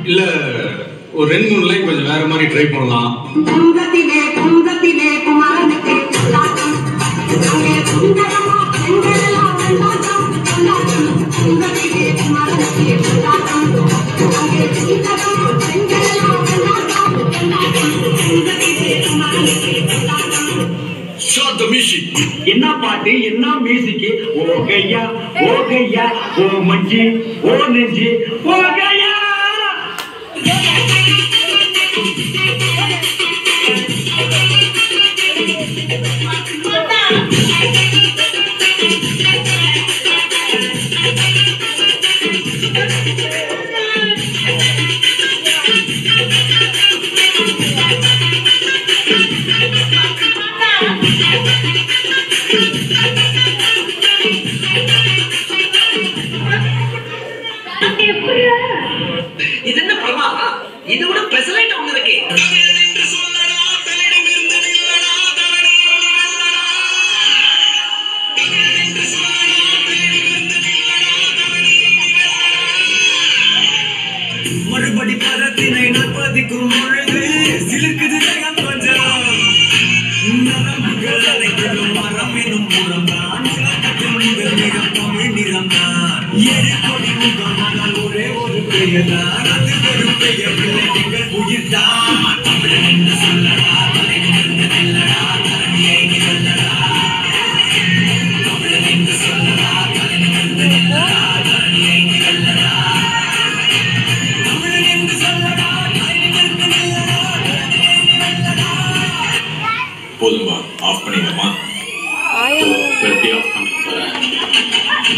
இல்ல ஒரு ரெண்டு மூணு லைன் கொஞ்சம் வேற மாதிரி ட்ரை பண்ணலாம் குந்தத்திலே குந்தத்திலே குமாரனுக்கு கொண்டாட்டம் அங்கே சுந்தரமா பெண்களெல்லாம் கொண்டாட்டம் கொண்டாட்டம் குந்தத்திலே குமாரனுக்கு கொண்டாட்டம் அங்கே சுந்தரமா பெண்களெல்லாம் கொண்டாட்டம் கொண்டாட்டம் குந்தத்திலே குமாரனுக்கு கொண்டாட்டம் ஷார்ட் த மியூசிக் என்ன பாட்டு என்ன மியூசிக் ஓ கையா ஓ கையா ஓ மஞ்சி ஓ நெஞ்சி ஓ கையா இது என்ன பிரமா இது விட பெசலைட் ஒண்ணு இருக்கு மறுபடி பதத்தினை நாற்பதிக்கும் பொழுது சிலுக்குது தேகம் கொஞ்சம் நரம்புகள் அனைத்திலும் மரம் எனும் முறம்தான் சிலக்கத்தில் முதல் நிறம் தமிழ் நிறம்தான் ஏழு கொடி முகம் ஆனால் ஒரே ஒரு பெயர்தான் அது ஒரு பெயர் இல்லை எங்கள் உயிர்தான் தமிழன் என்று சொல்லடா தலை நிமிர்ந்து நில்லடா தரணியை நீ வெல்லடா தமிழன் என்று சொல்லடா தலை நிமிர்ந்து நில்லடா தரணியை நீ வெல்லடா தமிழன் என்று சொல்லடா தலை நிமிர்ந்து நில்லடா தரணியை நீ வெல்லடா போதும்பா ஆஃப் பண்ணிடலாமா எப்படி ஆஃப் பண்ண போறேன்